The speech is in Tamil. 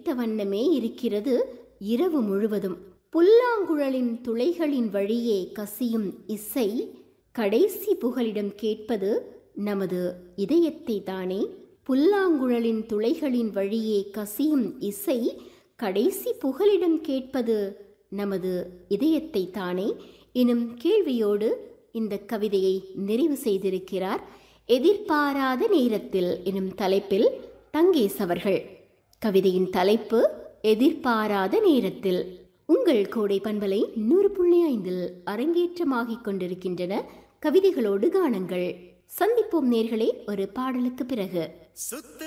கேட்ட வண்ணமே இருக்கிறது இரவு முழுவதும் புல்லாங்குழலின் துளைகளின் வழியே கசியும் இசை கடைசி புகலிடம் கேட்பது நமது இதயத்தை தானே புல்லாங்குழலின் துளைகளின் வழியே கசியும் இசை கடைசி புகலிடம் கேட்பது நமது இதயத்தை தானே எனும் கேள்வியோடு இந்த கவிதையை நிறைவு செய்திருக்கிறார் எதிர்பாராத நேரத்தில் எனும் தலைப்பில் தங்கேஸ் அவர்கள் கவிதையின் தலைப்பு எதிர்பாராத நேரத்தில் உங்கள் கோடை பண்பலை நூறு புள்ளி ஐந்தில் அரங்கேற்றமாகிக் கொண்டிருக்கின்றன கவிதைகளோடு காணுங்கள் சந்திப்போம் நேர்களே ஒரு பாடலுக்கு பிறகு சுத்த